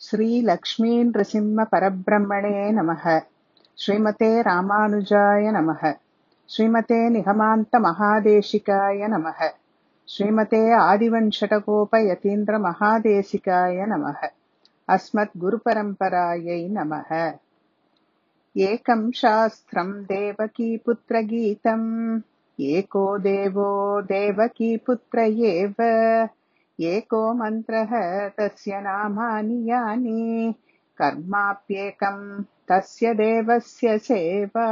श्रीलक्ष्मीनृसिंहपरब्रह्मणे नमः श्रीमते रामानुजाय नमः श्रीमते निगमान्तमहादेशिकाय नमः श्रीमते आदिवञ्शटकोपयतीन्द्रमहादेशिकाय नमः अस्मद्गुरुपरम्परायै नमः एकं शास्त्रं देवकीपुत्रगीतम् एको देवो देवकीपुत्र एव एको मन्त्रः तस्य नामानि यानि कर्माप्येकं तस्य தேவஸ்ய சேவா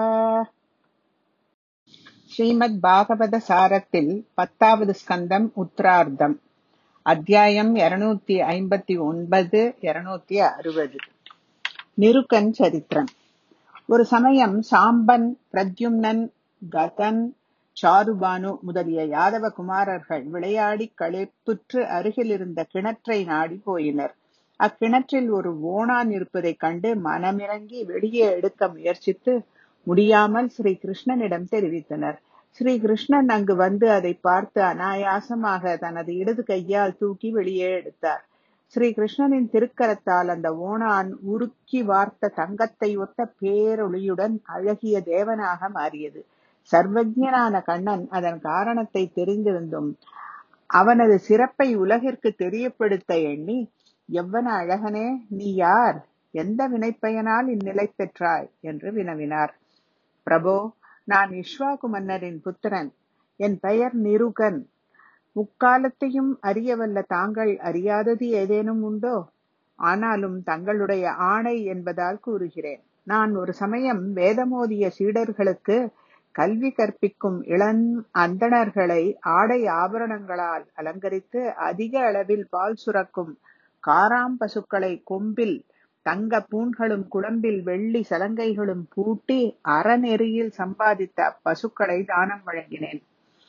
ஸ்ரீமத் பாகவத சாரத்தில் பத்தாவது ஸ்கந்தம் உத்ரார்த்தம் அத்தியாயம் இருநூத்தி ஐம்பத்தி ஒன்பது இருநூத்தி அறுபது நிருக்கன் சரித்திரம் ஒரு சமயம் சாம்பன் பிரத்யும்னன் கதன் சாருபானு முதலிய யாதவ குமாரர்கள் விளையாடி களைப்புற்று அருகில் இருந்த கிணற்றை நாடி போயினர் அக்கிணற்றில் ஒரு ஓணான் இருப்பதைக் கண்டு மனமிறங்கி வெளியே எடுக்க முயற்சித்து முடியாமல் ஸ்ரீ கிருஷ்ணனிடம் தெரிவித்தனர் ஸ்ரீ கிருஷ்ணன் அங்கு வந்து அதை பார்த்து அனாயாசமாக தனது இடது கையால் தூக்கி வெளியே எடுத்தார் ஸ்ரீ கிருஷ்ணனின் திருக்கரத்தால் அந்த ஓணான் உருக்கி வார்த்த தங்கத்தை ஒத்த பேரொளியுடன் அழகிய தேவனாக மாறியது சர்வஜனான கண்ணன் அதன் காரணத்தை தெரிந்திருந்தும் அவனது சிறப்பை உலகிற்கு தெரியப்படுத்த எண்ணி எவ்வன அழகனே நீ யார் எந்த வினைப்பயனால் இந்நிலை பெற்றாய் என்று வினவினார் பிரபோ நான் இஷ்வாகு மன்னரின் புத்திரன் என் பெயர் நிருகன் முக்காலத்தையும் அறியவல்ல தாங்கள் அறியாதது ஏதேனும் உண்டோ ஆனாலும் தங்களுடைய ஆணை என்பதால் கூறுகிறேன் நான் ஒரு சமயம் வேதமோதிய சீடர்களுக்கு கல்வி கற்பிக்கும் இளம் அந்தணர்களை ஆடை ஆபரணங்களால் அலங்கரித்து அதிக அளவில் பால் சுரக்கும் காராம் பசுக்களை கொம்பில் தங்க பூண்களும் குழம்பில் வெள்ளி சலங்கைகளும் பூட்டி அறநெறியில் சம்பாதித்த பசுக்களை தானம் வழங்கினேன்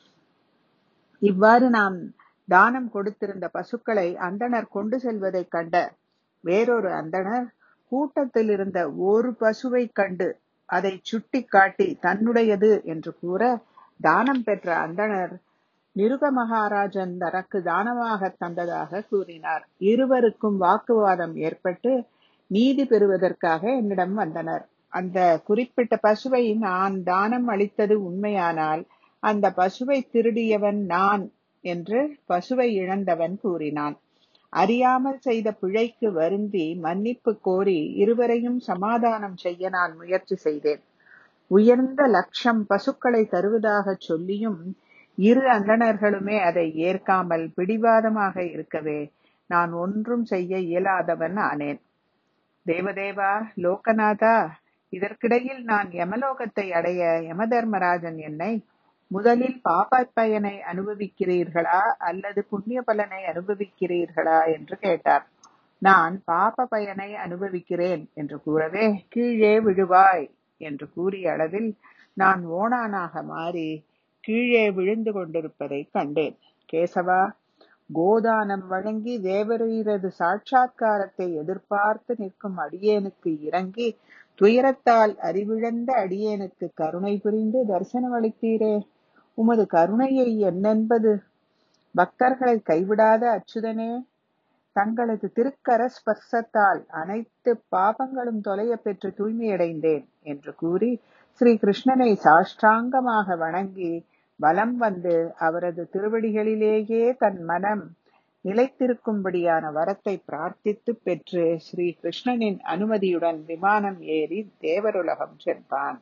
இவ்வாறு நாம் தானம் கொடுத்திருந்த பசுக்களை அந்தணர் கொண்டு செல்வதைக் கண்ட வேறொரு அந்தணர் கூட்டத்தில் இருந்த ஒரு பசுவை கண்டு அதை சுட்டி காட்டி தன்னுடையது என்று கூற தானம் பெற்ற அந்தணர் நிருக மகாராஜன் தனக்கு தானமாக தந்ததாக கூறினார் இருவருக்கும் வாக்குவாதம் ஏற்பட்டு நீதி பெறுவதற்காக என்னிடம் வந்தனர் அந்த குறிப்பிட்ட பசுவை நான் தானம் அளித்தது உண்மையானால் அந்த பசுவை திருடியவன் நான் என்று பசுவை இழந்தவன் கூறினான் அறியாமல் செய்த பிழைக்கு வருந்தி மன்னிப்பு கோரி இருவரையும் சமாதானம் செய்ய நான் முயற்சி செய்தேன் உயர்ந்த லட்சம் பசுக்களை தருவதாக சொல்லியும் இரு அந்தணர்களுமே அதை ஏற்காமல் பிடிவாதமாக இருக்கவே நான் ஒன்றும் செய்ய இயலாதவன் ஆனேன் தேவதேவா லோகநாதா இதற்கிடையில் நான் யமலோகத்தை அடைய யமதர்மராஜன் என்னை முதலில் பாப பயனை அனுபவிக்கிறீர்களா அல்லது புண்ணிய பலனை அனுபவிக்கிறீர்களா என்று கேட்டார் நான் பாப பயனை அனுபவிக்கிறேன் என்று கூறவே கீழே விழுவாய் என்று கூறிய அளவில் நான் ஓணானாக மாறி கீழே விழுந்து கொண்டிருப்பதை கண்டேன் கேசவா கோதானம் வழங்கி தேவரீரது சாட்சா்காரத்தை எதிர்பார்த்து நிற்கும் அடியேனுக்கு இறங்கி துயரத்தால் அறிவிழந்த அடியேனுக்கு கருணை புரிந்து தரிசனம் அளித்தீரே உமது கருணையை என்னென்பது பக்தர்களை கைவிடாத அச்சுதனே தங்களது திருக்கர ஸ்பர்சத்தால் அனைத்து பாபங்களும் தொலைய பெற்று தூய்மையடைந்தேன் என்று கூறி ஸ்ரீ கிருஷ்ணனை சாஷ்டாங்கமாக வணங்கி வலம் வந்து அவரது திருவடிகளிலேயே தன் மனம் நிலைத்திருக்கும்படியான வரத்தை பிரார்த்தித்து பெற்று ஸ்ரீ கிருஷ்ணனின் அனுமதியுடன் விமானம் ஏறி தேவருலகம் சென்றான்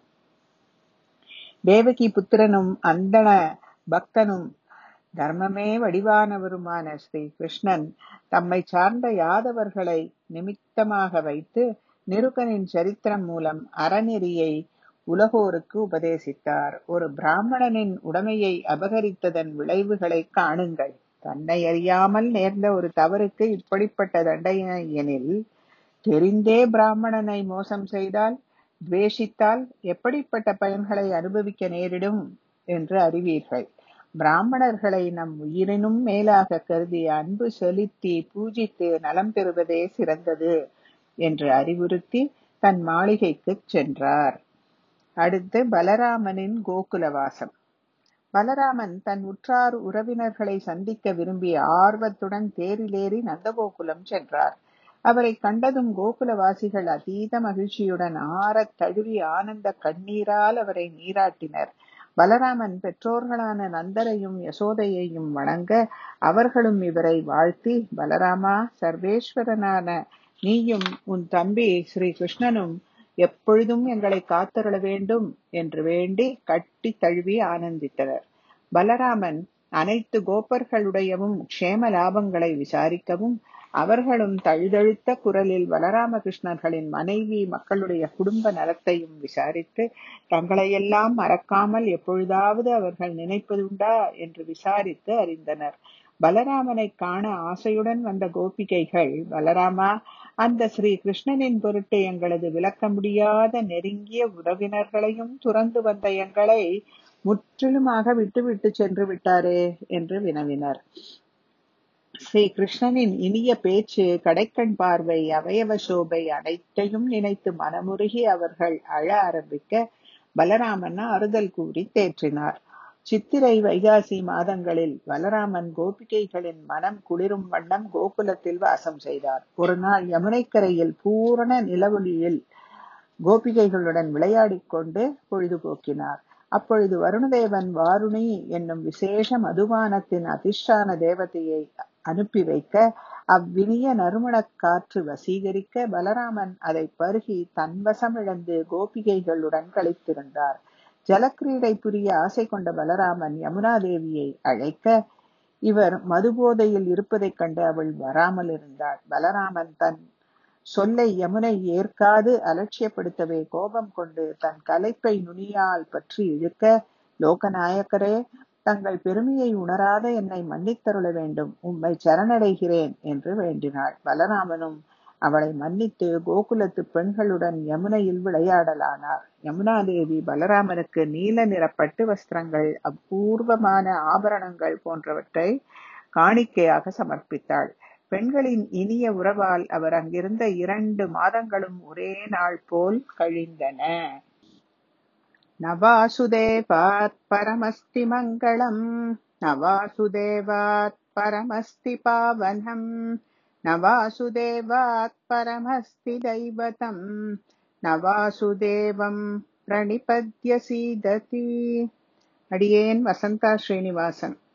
தேவகி புத்திரனும் அந்தன பக்தனும் தர்மமே வடிவானவருமான ஸ்ரீ கிருஷ்ணன் தம்மை சார்ந்த யாதவர்களை நிமித்தமாக வைத்து நிருகனின் சரித்திரம் மூலம் அறநெறியை உலகோருக்கு உபதேசித்தார் ஒரு பிராமணனின் உடைமையை அபகரித்ததன் விளைவுகளை காணுங்கள் தன்னை அறியாமல் நேர்ந்த ஒரு தவறுக்கு இப்படிப்பட்ட தண்டனை எனில் தெரிந்தே பிராமணனை மோசம் செய்தால் துவேஷித்தால் எப்படிப்பட்ட பயன்களை அனுபவிக்க நேரிடும் என்று அறிவீர்கள் பிராமணர்களை நம் உயிரினும் மேலாக கருதி அன்பு செலுத்தி பூஜித்து நலம் பெறுவதே சிறந்தது என்று அறிவுறுத்தி தன் மாளிகைக்கு சென்றார் அடுத்து பலராமனின் கோகுலவாசம் பலராமன் தன் உற்றார் உறவினர்களை சந்திக்க விரும்பி ஆர்வத்துடன் தேரிலேறி நந்தகோகுலம் சென்றார் அவரை கண்டதும் கோகுலவாசிகள் அதீத மகிழ்ச்சியுடன் ஆறத் தழுவி ஆனந்த கண்ணீரால் அவரை நீராட்டினர் பலராமன் பெற்றோர்களான நந்தரையும் யசோதையையும் வணங்க அவர்களும் இவரை வாழ்த்தி பலராமா சர்வேஸ்வரனான நீயும் உன் தம்பி ஸ்ரீ கிருஷ்ணனும் எப்பொழுதும் எங்களை காத்தருள வேண்டும் என்று வேண்டி கட்டி தழுவி ஆனந்தித்தனர் பலராமன் அனைத்து கோப்பர்களுடையவும் க்ஷேம லாபங்களை விசாரிக்கவும் அவர்களும் தழுதழுத்த குரலில் பலராமகிருஷ்ணர்களின் மனைவி மக்களுடைய குடும்ப நலத்தையும் விசாரித்து தங்களையெல்லாம் மறக்காமல் எப்பொழுதாவது அவர்கள் நினைப்பதுண்டா என்று விசாரித்து அறிந்தனர் பலராமனை காண ஆசையுடன் வந்த கோபிகைகள் பலராமா அந்த ஸ்ரீ கிருஷ்ணனின் பொருட்டு எங்களது விளக்க முடியாத நெருங்கிய உறவினர்களையும் துறந்து வந்த எங்களை முற்றிலுமாக விட்டுவிட்டு சென்று விட்டாரே என்று வினவினர் ஸ்ரீ கிருஷ்ணனின் இனிய பேச்சு கடைக்கண் பார்வை அவயவ சோபை அனைத்தையும் நினைத்து மனமுருகி அவர்கள் அழ ஆரம்பிக்க பலராமன் ஆறுதல் கூறி தேற்றினார் சித்திரை வைகாசி மாதங்களில் பலராமன் கோபிகைகளின் மனம் குளிரும் வண்ணம் கோகுலத்தில் வாசம் செய்தார் ஒரு நாள் யமுனைக்கரையில் பூரண நிலவொளியில் கோபிகைகளுடன் விளையாடிக் கொண்டு பொழுதுபோக்கினார் அப்பொழுது வருணதேவன் வாருணி என்னும் விசேஷ மதுபானத்தின் அதிர்ஷ்டான தேவதையை அனுப்பி வைக்க அவ்வினிய நறுமணக் காற்று வசீகரிக்க பலராமன் அதை பருகி தன்வசமிழந்து கோபிகைகளுடன் கழித்திருந்தார் ஜலக்கிரீடை புரிய ஆசை கொண்ட பலராமன் யமுனா தேவியை அழைக்க இவர் மதுபோதையில் இருப்பதைக் கண்டு அவள் வராமல் இருந்தாள் பலராமன் தன் சொல்லை யமுனை ஏற்காது அலட்சியப்படுத்தவே கோபம் கொண்டு தன் கலைப்பை நுனியால் பற்றி இழுக்க லோகநாயக்கரே தங்கள் பெருமையை உணராத என்னை மன்னித்தருள வேண்டும் உம்மை சரணடைகிறேன் என்று வேண்டினாள் பலராமனும் அவளை மன்னித்து கோகுலத்து பெண்களுடன் யமுனையில் விளையாடலானார் யமுனாதேவி பலராமனுக்கு நீல நிற பட்டு வஸ்திரங்கள் அபூர்வமான ஆபரணங்கள் போன்றவற்றை காணிக்கையாக சமர்ப்பித்தாள் பெண்களின் இனிய உறவால் அவர் அங்கிருந்த இரண்டு மாதங்களும் ஒரே நாள் போல் கழிந்தன நவாசுதேவாத் பரமஸ்தி மங்களம் நவாசுதேவாத் பரமஸ்தி பாவனம் நவாசுதேவாத் பரமஸ்தி தைவதம் நவாசுதேவம் பிரணிபத்ய சீததி அடியேன் வசந்தா ஸ்ரீனிவாசன்